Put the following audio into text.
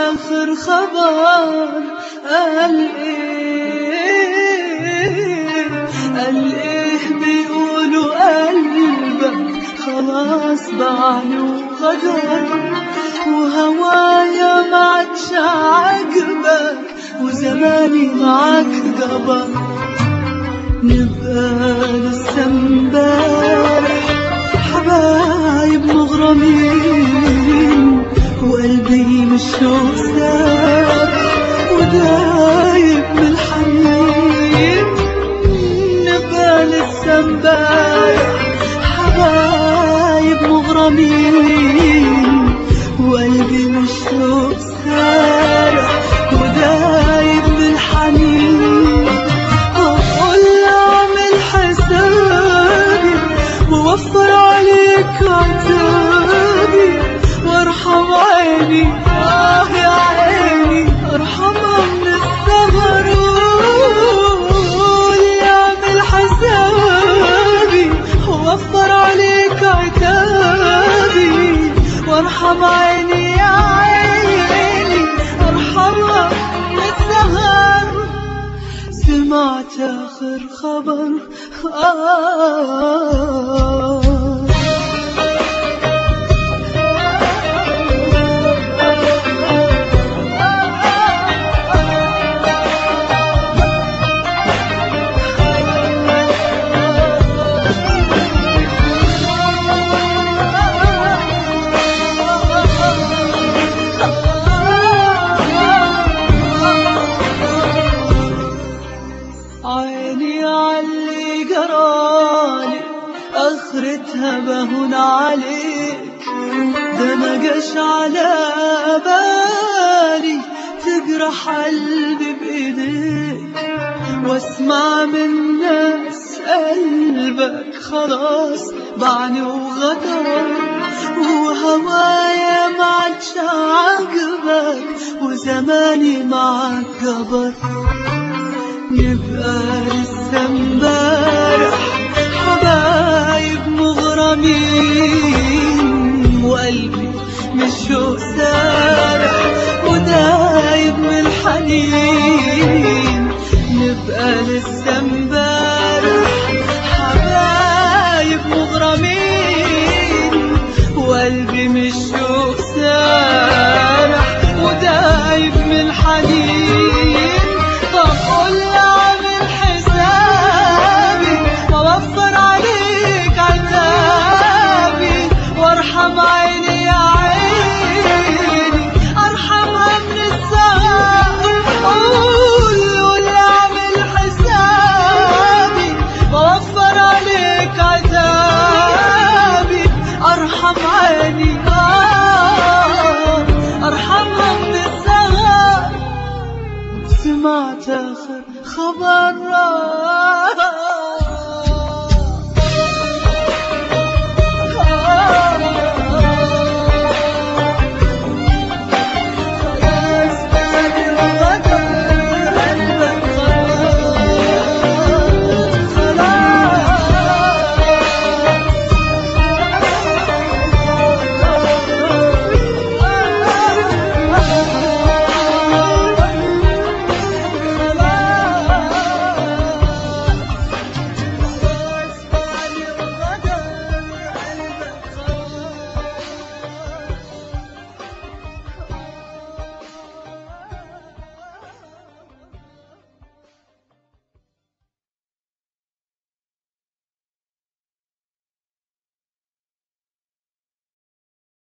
آخر خبر قال إيه قال إيه بيقولوا قلبك خلاص بعد وغدر وهوايا ما عادش عاجبك وزماني معاك جبر نبقى لسه امبارح حبايب مغرمين وقلبي مش ساب ودايب من الحنين نبقى لسه امبارح حبايب مغرمين وقلبي مش سارح ودايب من الحنين أقول أعمل حسابي ووفر عليك عتابي وارحم عيني آه يا عيني ارحمها من الصغر قول أعمل حسابي ووفر عليك عتابي وارحم عيني يا عيني ارحمها من الصغر سمعت آخر خبر آه عيني عاللي جرالي اخرتها بهون عليك ده ما جاش على بالي تجرح قلبي بايديك واسمع من ناس قلبك خلاص بعني وغدر وهوايا ما عادش عاجبك وزماني معاك جبر نبقى لسه امبارح حبايب مغرمين وقلبي مش شوق سارح ودايب من الحنين نبقى لسه امبارح حبايب مغرمين وقلبي مش شوق سارح ودايب من الحنين طب قول اعمل حسابي واوفر عليك عتابي وارحم عيني يا عيني ارحمها من السهر قول قول اعمل حسابي واوفر عليك عتابي ارحم عيني آه ارحمها من السهر سمعت آخر خبر